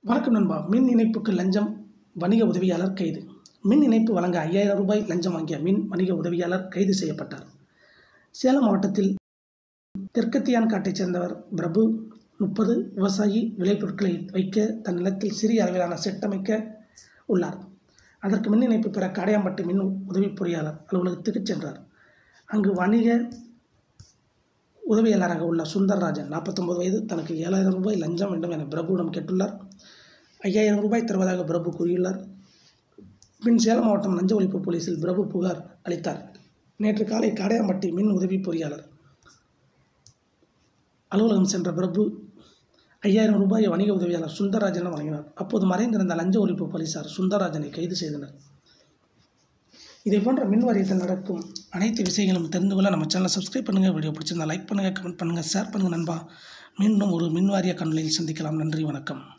வணக்கம் நண்பா மின் இணைப்புக்கு லஞ்சம் வணிக உதவியாளர் கைது மின் இணைப்பு வழங்க ஐயாயிரம் ரூபாய் லஞ்சம் வாங்கிய மின் வணிக உதவியாளர் கைது செய்யப்பட்டார் சேலம் மாவட்டத்தில் தெற்கத்தியான் காட்டைச் சேர்ந்தவர் பிரபு முப்பது விவசாயி விளைபொருட்களை வைக்க தன் நிலத்தில் சிறிய அளவிலான செட் அமைக்க உள்ளார் அதற்கு மின் இணைப்பு பெற காடையாம்பட்டு மின் உதவி பொறியாளர் அலுவலகத்துக்கு சென்றார் அங்கு வணிக உதவியாளராக உள்ள சுந்தர்ராஜன் நாற்பத்தொம்பது வயது தனக்கு ஏழாயிரம் ரூபாய் லஞ்சம் வேண்டும் என பிரபுவிடம் கேட்டுள்ளார் ஐயாயிரம் ரூபாய் தருவதாக பிரபு கூறியுள்ளார் பின் சேலம் மாவட்டம் லஞ்ச ஒழிப்பு போலீசில் பிரபு புகார் அளித்தார் நேற்று காலை காடையாம்பட்டி மின் உதவி பொறியாளர் அலுவலகம் சென்ற பிரபு ஐயாயிரம் ரூபாய் வணிக உதவியாளர் சுந்தரராஜனிடம் வழங்கினார் அப்போது மறைந்திருந்த லஞ்ச ஒழிப்பு போலீசார் சுந்தரராஜனை கைது செய்தனர் இதே போன்ற மின் வாரியத்தில் நடக்கும் அனைத்து விஷயங்களும் தெரிந்து கொள்ள நம்ம சேனலை சப்ஸ்கிரைப் பண்ணுங்கள் வீடியோ பிடிச்சிருந்தா லைக் பண்ணுங்கள் கமெண்ட் பண்ணுங்கள் ஷேர் பண்ணுங்கள் நண்பா மீண்டும் ஒரு மின் வாரிய கண்ணிலையில் சந்திக்கலாம் நன்றி வணக்கம்